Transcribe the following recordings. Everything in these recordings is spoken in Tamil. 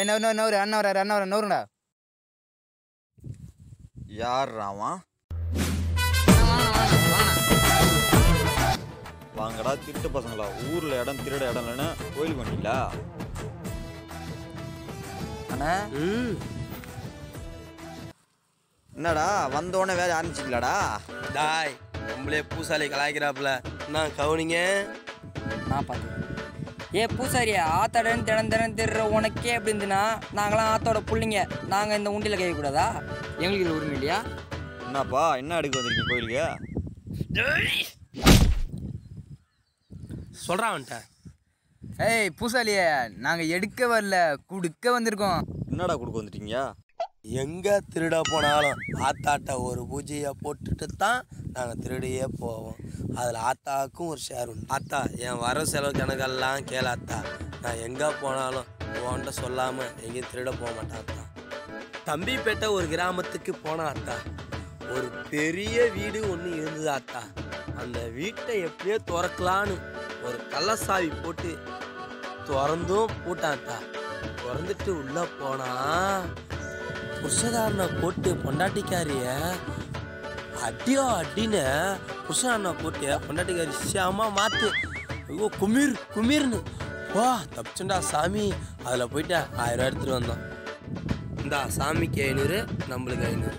நோ நோ நோரு அண்ணன் வராரு அண்ணன் வர நோருடா யார் ராவன் வாங்கடா திருட்டு பசங்களா ஊர்ல இடம் திருட இடம் இல்லைன்னு கோயிலுக்கு வந்தீங்களா அண்ணா என்னடா வந்தோடனே வேலை ஆரம்பிச்சிக்கலாடா டாய் நம்மளே பூசாலி கலாய்க்கிறாப்புல நான் கவுனிங்க நான் பார்த்துக்கிறேன் ஏ பூசாரி ஆத்தாடன்னு தினம் தினம் திருற உனக்கே எப்படி இருந்துன்னா நாங்களாம் ஆத்தோட புள்ளைங்க நாங்கள் இந்த உண்டியில் கேட்கக்கூடாதா எங்களுக்கு இது உரிமை இல்லையா என்னப்பா என்ன எடுக்க வந்திருக்கீங்க கோயிலுக்கு சொல்கிறான் அவன்கிட்ட ஏய் பூசாலியே நாங்க எடுக்க வரல குடுக்க வந்திருக்கோம் என்னடா கொடுக்க வந்துட்டீங்க எங்கே திருட போனாலும் ஆத்தாட்ட ஒரு பூஜையை போட்டுட்டு தான் நாங்கள் திருடியே போவோம் அதில் ஆத்தாவுக்கும் ஒரு ஷேர் உண்டு ஆத்தா என் வர செலவு கணக்கெல்லாம் கேளு ஆத்தா நான் எங்கே போனாலும் உன்கிட்ட சொல்லாமல் எங்கேயும் திருட போக மாட்டேன் ஆத்தா தம்பிப்பேட்டை ஒரு கிராமத்துக்கு போனா ஆத்தா ஒரு பெரிய வீடு ஒன்று இருந்தது ஆத்தா அந்த வீட்டை எப்படியோ திறக்கலான்னு ஒரு கள்ளசாவி போட்டு திறந்தும் பூட்டாத்தா திறந்துட்டு உள்ள போனா புருஷதாரனை போட்டு பொண்டாட்டிக்காரிய அடியோ அடின்னு புருஷதாரனை போட்டு பொண்டாட்டிக்காரி சாமா மாத்து ஐயோ குமிர் குமிர்னு வா தப்பிச்சுண்டா சாமி அதில் போயிட்டு ஆயிரம் ரூபா எடுத்துட்டு வந்தோம் இந்தா சாமிக்கு ஐநூறு நம்மளுக்கு ஐநூறு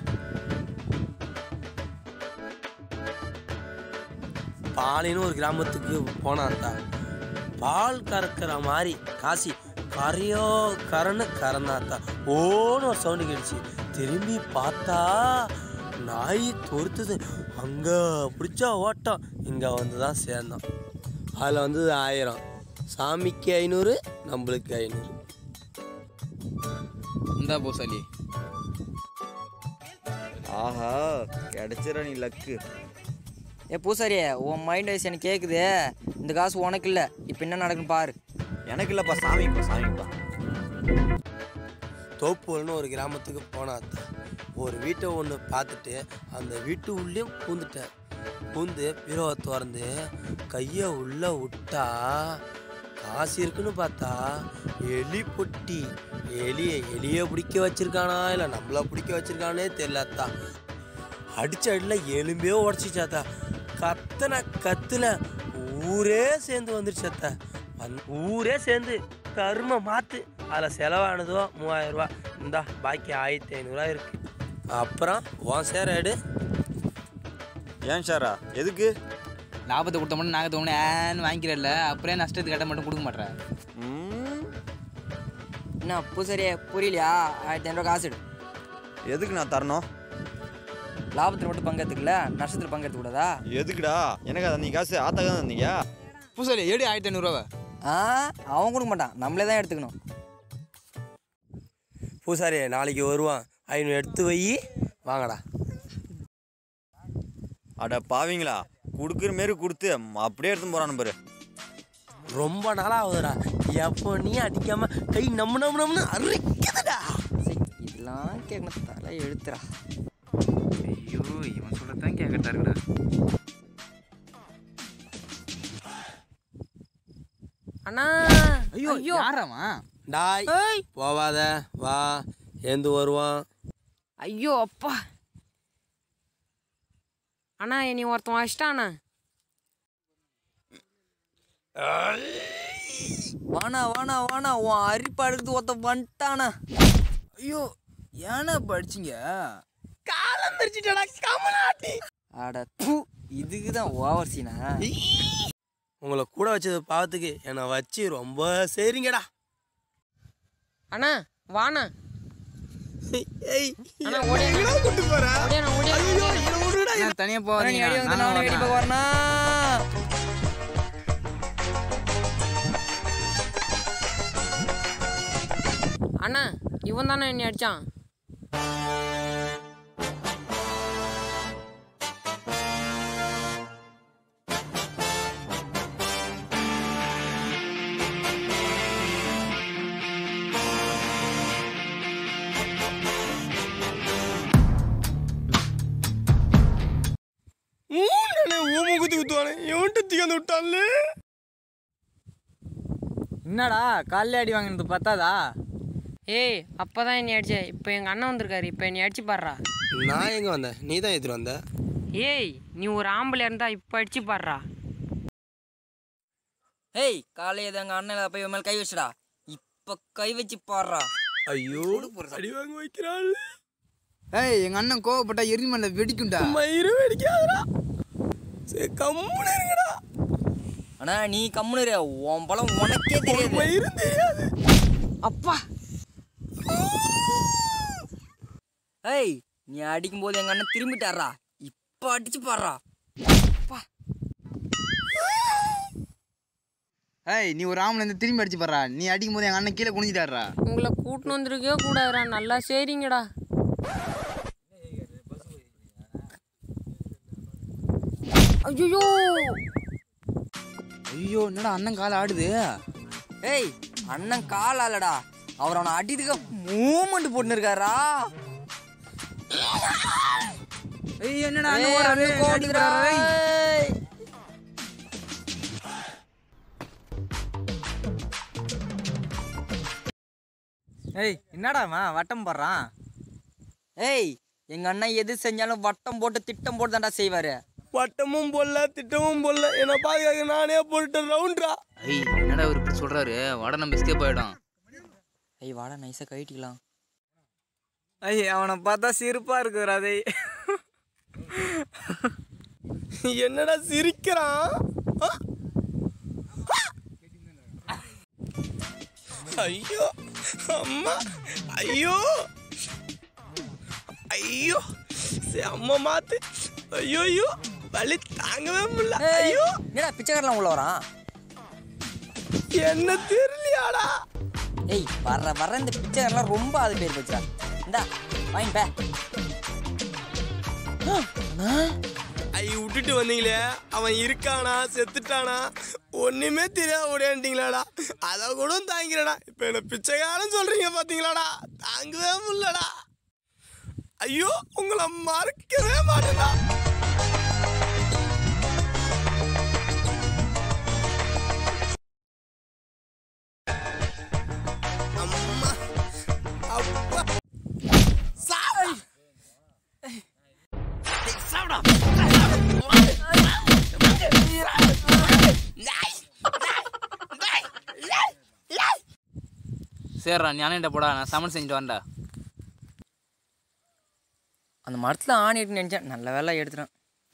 பாலின்னு ஒரு கிராமத்துக்கு போனான்டா பால் கறக்கிற மாதிரி காசி கரையோ கரன்னு கறந்தாத்தா ஓன்னு ஒரு சவுண்டு கேட்டுச்சு திரும்பி பார்த்தா நாய் தொறுத்துது அங்கே பிடிச்ச ஓட்டம் இங்கே வந்து தான் சேர்ந்தோம் அதில் வந்தது ஆயிரம் சாமிக்கு ஐநூறு நம்மளுக்கு ஐநூறு இந்தா பூசாலி ஆஹா கிடைச்சிட நீ லக்கு ஏ பூசாரி உன் மைண்ட் வைஸ் எனக்கு கேட்குது இந்த காசு உனக்கு இல்லை இப்போ என்ன நடக்குன்னு பாரு எனக்கு இல்லப்பா சாமிப்பா சாமிப்பா தோப்பூர்னு ஒரு கிராமத்துக்கு போனாத்த ஒரு வீட்டை ஒன்று பார்த்துட்டு அந்த வீட்டு உள்ளேயும் பூந்துட்டேன் பூந்து பீரோவை திறந்து கையை உள்ள விட்டா காசு இருக்குன்னு பார்த்தா எலி பொட்டி எலியை எலியை பிடிக்க வச்சிருக்கானா இல்லை நம்மள பிடிக்க வச்சிருக்கானே தெரியலத்தா அடிச்ச அடியில் எலும்பே உடச்சிச்சாத்தா கத்தனை கத்துல ஊரே சேர்ந்து வந்துருச்சாத்தா வந் ஊரே சேர்ந்து கரும மாத்து அதில் செலவானதோ மூவாயிரம் ரூபா இந்தா பாக்கி ஆயிரத்தி ஐநூறுரூவா இருக்கு அப்புறம் உன் சேர எடு ஏன் ஷாரா எதுக்கு லாபத்தை கொடுத்த மட்டும் நாங்கள் தோணு ஏன்னு வாங்கிக்கிறல்ல அப்படியே நஷ்டத்துக்கு கட்ட மட்டும் கொடுக்க மாட்டேற ம், என்ன பூசாரியே புரியலையா ஆயிரத்தி ஐநூறுவா காசு எடு எதுக்கு நான் தரணும் லாபத்தில் மட்டும் பங்கெடுத்துக்கல நஷ்டத்தில் பங்கெடுத்துக்கூடாதா எதுக்குடா எனக்கு அதை நீ காசு ஆத்தாக்க தான் தந்தீங்க பூசாலி ஏடி ஆயிரத்தி ஐநூறுரூவா ஆ அவன் கொடுக்க மாட்டான் நம்மளே தான் எடுத்துக்கணும் பூசாரி நாளைக்கு வருவான் ஐநூறு எடுத்து வை வாங்கடா அட பாவிங்களா கொடுக்குற மாரி கொடுத்து அப்படியே எடுத்து போறானு பாரு ரொம்ப நாளாக ஆகுதுடா எப்போ நீ அடிக்காம கை நம்ம நம்ம நம்மனு அரிக்குதுடா சரி, இதெல்லாம் கேட்கணும் தலை எழுத்துறா ஐயோ இவன் சொல்றதான் கேட்கட்டா இருக்குடா அண்ணா ஐயோ யாராமா டாய் போவாத வா ஏந்து வருவான் ஐயோ அப்பா அண்ணா நீ ஒருத்தன் வச்சிட்டாண்ணா வாணா வாணா வாணா உன் அரிப்பாடுறது ஒருத்த வந்துட்டானா ஐயோ ஏன்னா படிச்சிங்க அட தூ இதுக்கு தான் ஓவர் சீனா உங்களை கூட வச்சது பாவத்துக்கு என்னை வச்சு ரொம்ப சரிங்கடா அண்ணா வாண்ணா ஏய் அண்ணா ஓடியா கூட்டு போறா ஓடியா ஓடியா ஏன் தனியா நீ போறீங்க வெளியே வந்து நானும் நான் வெளியே வரேன். வரனா அண்ணா இவன் தானே என்னை அடிச்சான் ஊம குத்தி குத்துவானே எவன்ட்டு தீந்து விட்டான்ல என்னடா காலைல அடி வாங்கினது பத்தாதா ஏய் அப்பதான் என்னை அடிச்ச இப்போ எங்கள் அண்ணன் வந்திருக்காரு இப்போ என்னை அடிச்சு பாடுறா நான் எங்கே வந்தேன் நீ தான் எடுத்துட்டு வந்த ஏய் நீ ஒரு ஆம்பளை இருந்தா இப்போ அடிச்சு பாடுறா ஏய் காலையில் எங்கள் அண்ணன் போய் இவன் மேலே கை வச்சுடா இப்போ கை வச்சு பாடுறா ஐயோ அடி வாங்க வைக்கிறாள் ஏய் எங்க அண்ணன் கோவப்பட்டா எரிமலை வெடிக்கும்டா மயிறு வெடிக்காதடா சரி கம்முன்னு இருங்கடா அண்ணா நீ கம்முனுரு உன் பழம் உனக்கே தெரியாது மயிறு தெரியாது அப்பா ஏய் நீ அடிக்கும்போது எங்கள் அண்ணன் திரும்பிட்டாரா இப்போ அடிச்சு பாடுறா ஏய் நீ ஒரு ஆம்பளை இருந்து திரும்பி அடிச்சு பாடுறா நீ அடிக்கும் போது எங்க அண்ணன் கீழே குனிஞ்சிட்டாரா உங்களை கூட்டின்னு வந்திருக்கவே கூடாதுடா நல்லா சரிங்கடா ஐயோ ஐயோ என்னடா அண்ணன் காலை ஆடுது ஏய் அண்ணன் கால் ஆளடா அவர் அவனை அடிதுக்கு மூமெண்ட் போட்டுன்னு இருக்காரா ஏய் என்னடா ஏய், அண்ணன் ஓடுறாரு, அண்ணன் கோவப்படுதுடா. அடிக்கிறாரு, ஏய். ஏய். ஏய் என்னடாமா வட்டம் போடுறான் ஏய் எங்க அண்ணன் எது செஞ்சாலும் வட்டம் போட்டு திட்டம் போட்டு தான்டா செய்வாரு வட்டமும் போடல திட்டமும் போடல என்ன பாக்க நானே போட்டு ரவுண்டா ஐய் என்னடா இவர் இப்படி சொல்றாரு வட நம்ம எஸ்கேப் ஆயிடும் ஏய் வாடா நைஸா கழட்டிக்கலாம் ஐய் அவனை பார்த்தா சிரிப்பா இருக்குற அதை என்னடா சிரிக்கிறான் ஆ? ஐயோ அம்மா ஐயோ ஐயோ சரி, அம்மா மாத்து ஐயோ ஐயோ வலி தாங்கவே முடியல ஐயோ என்னடா பிச்சைக்காரலாம் உள்ள வரான் என்ன தெரியலையாடா ஏய் வர்ற வர்ற இந்த பிச்சைக்காரலாம் ரொம்ப அது பேர் போச்சுடா இந்தா வாங்கி பே ஐ விட்டுட்டு வந்தீங்களே அவன் இருக்கானா செத்துட்டானா ஒண்ணுமே தெரியாது ஓடியாண்டிங்களாடா அதை கூட தாங்கிறடா இப்போ என்ன பிச்சைக்காரன் சொல்றீங்க பாத்தீங்களாடா தாங்கவே முடியலடா ஐயோ உங்களை மறக்கவே மாட்டேடா அம்மா அப்பா சாவு சரிடா நீ அண்ணன் போடா நான் சமையல் செஞ்சுட்டு வரேன்டா அந்த மரத்தில் ஆணி இருக்குன்னு நினச்சேன் நல்ல வேலை எடுத்துட்டேன்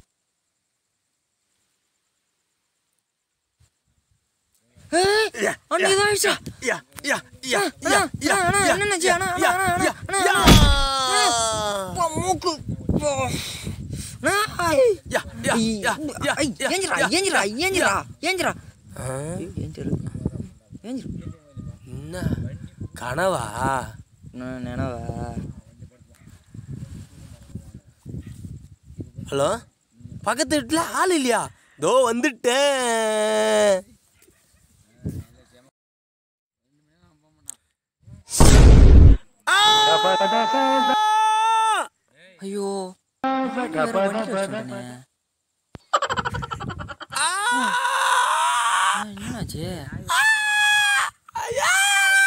அண்ணா இதாயிடுச்சா யா யா யா அண்ணா, அண்ணா, அண்ணா, என்னாச்சு? அண்ணா, அண்ணா, அண்ணா, அண்ணா, அண்ணா, யா அப்பா, மூக்கு அப்பா. அண்ணா, ஐ. யா யா யா யா ஐ, ஏஞ்சிரா ஏஞ்சிரா ஏஞ்சிரா ஏஞ்சிரா ஏஞ்சிரு ஏஞ்சிரு என்ன கனவா நான் நினவா ஹலோ பக்கத்து வீட்டுல ஆள் இல்லையா தோ வந்துட்டேன் ஆ! ஐயோ வேற வண்டியில வச்சிருந்தேனே. ஆ! ஆ, என்னாச்சு ஐயா!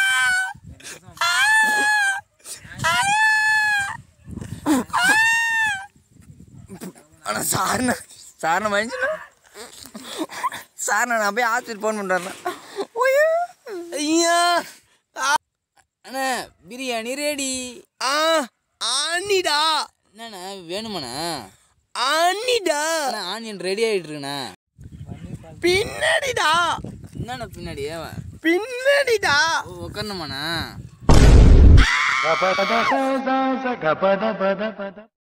ஆனால் சார்ண்ணா சார்ண்ணா மனுஷனா சார்ண்ணா நான் போய் ஹாஸ்பிட்டல் ஃபோன் பண்ணுறேன் ஐயா அண்ணா பிரியாணி ரெடி ஆ ஆனிடா என்னண்ணா வேணுமாண்ணா ஆனிடா அண்ணா ஆனியன் ரெடி ஆகிட்டு இருக்குண்ணா பின்னாடிடா என்னண்ணா பின்னாடி பின்னாடிடா உட்காரணுமாண்ணா